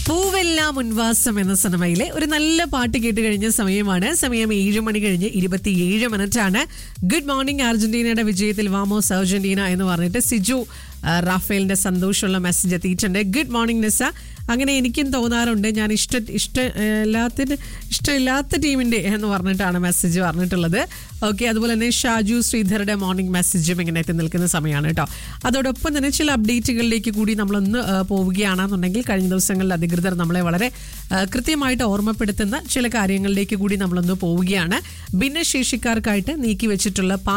പൂവെല്ലാം ഉൻവാസം എന്ന സിനിമയിലെ ഒരു നല്ല പാട്ട് കേട്ട് കഴിഞ്ഞ സമയമാണ് സമയം ഏഴ് മണി കഴിഞ്ഞ് ഇരുപത്തിയേഴ് മിനിറ്റ് ആണ് ഗുഡ് മോർണിംഗ് അർജന്റീനയുടെ വിജയത്തിൽ വാമോസ് അർജന്റീന എന്ന് പറഞ്ഞിട്ട് സിജു ആ, റാഫേലിന്റെ സന്തോഷമുള്ള മെസ്സേജ് എത്തിയിട്ടുണ്ട് ഗുഡ് മോർണിംഗ് നിസ അങ്ങനെ എനിക്കും തോന്നാറുണ്ട് ഞാൻ ഇഷ്ട ഇഷ്ട എല്ലാത്തിന് ഇഷ്ടമില്ലാത്ത ടീമിന്റെ എന്ന് പറഞ്ഞിട്ടാണ് മെസ്സേജ് പറഞ്ഞിട്ടുള്ളത് ഓക്കെ അതുപോലെ തന്നെ ഷാജു ശ്രീധറുടെ മോർണിംഗ് മെസ്സേജും ഇങ്ങനെ എത്തി നിൽക്കുന്ന സമയമാണ് കേട്ടോ അതോടൊപ്പം തന്നെ ചില അപ്ഡേറ്റുകളിലേക്ക് കൂടി നമ്മളൊന്ന് ആ, പോവുകയാണെന്നുണ്ടെങ്കിൽ കഴിഞ്ഞ ദിവസങ്ങളിൽ അധികൃതർ നമ്മളെ വളരെ ആ, കൃത്യമായിട്ട് ഓർമ്മപ്പെടുത്തുന്ന ചില കാര്യങ്ങളിലേക്ക് കൂടി നമ്മളൊന്ന് പോവുകയാണ് ഭിന്നശേഷിക്കാർക്കായിട്ട് നീക്കി വെച്ചിട്ടുള്ള